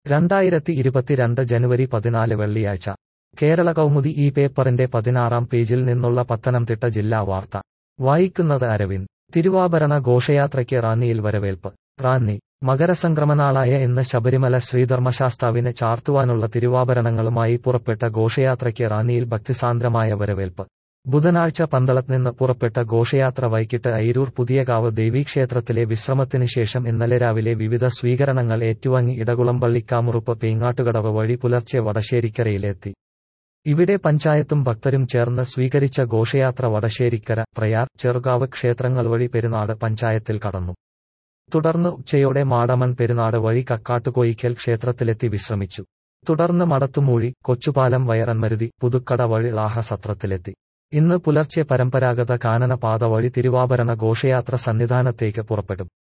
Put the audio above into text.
രണ്ടായിരത്തി ഇരുപത്തിരണ്ട് ജനുവരി പതിനാല് വെള്ളിയാഴ്ച കേരള കൗമുദി ഈ പേപ്പറിന്റെ പതിനാറാം പേജിൽ നിന്നുള്ള പത്തനംതിട്ട ജില്ലാ വാർത്ത വായിക്കുന്നത് അരവിന്ദ് തിരുവാഭരണ ഘോഷയാത്രയ്ക്ക് റാന്നിയിൽ വരവേൽപ്പ് റാന്നി മകരസംക്രമനാളായ ഇന്ന് ശബരിമല ശ്രീധർമ്മശാസ്താവിന് ചാർത്തുവാനുള്ള തിരുവാഭരണങ്ങളുമായി പുറപ്പെട്ട ഘോഷയാത്രയ്ക്ക് റാന്നിയിൽ ഭക്തിസാന്ദ്രമായ വരവേൽപ്പ് ബുധനാഴ്ച പന്തളത്ത് നിന്ന് പുറപ്പെട്ട ഘോഷയാത്ര വൈകിട്ട് ഐരൂർ പുതിയകാവ് ദേവീക്ഷേത്രത്തിലെ വിശ്രമത്തിന് ശേഷം ഇന്നലെ രാവിലെ വിവിധ സ്വീകരണങ്ങൾ ഏറ്റുവാങ്ങി ഇടകുളം പള്ളിക്കാമുറുപ്പ് പേങ്ങാട്ടുകടവ് വഴി പുലർച്ചെ വടശ്ശേരിക്കരയിലെത്തി ഇവിടെ പഞ്ചായത്തും ഭക്തരും ചേർന്ന് സ്വീകരിച്ച ഘോഷയാത്ര വടശ്ശേരിക്കര പ്രയാർ ചെറുകാവ് ക്ഷേത്രങ്ങൾ വഴി പെരുന്നാട് പഞ്ചായത്തിൽ കടന്നു തുടർന്ന് ഉച്ചയോടെ മാടമൺ പെരുന്നാട് വഴി കക്കാട്ടുകോയിക്കൽ ക്ഷേത്രത്തിലെത്തി വിശ്രമിച്ചു തുടർന്ന് മടത്തുമൂഴി കൊച്ചുപാലം വയറന്മരുതി പുതുക്കട വഴി ലാഹസത്രത്തിലെത്തി ഇന്ന് പുലർച്ചെ പരമ്പരാഗത കാനന പാത വഴി തിരുവാഭരണ ഘോഷയാത്ര സന്നിധാനത്തേക്ക് പുറപ്പെടും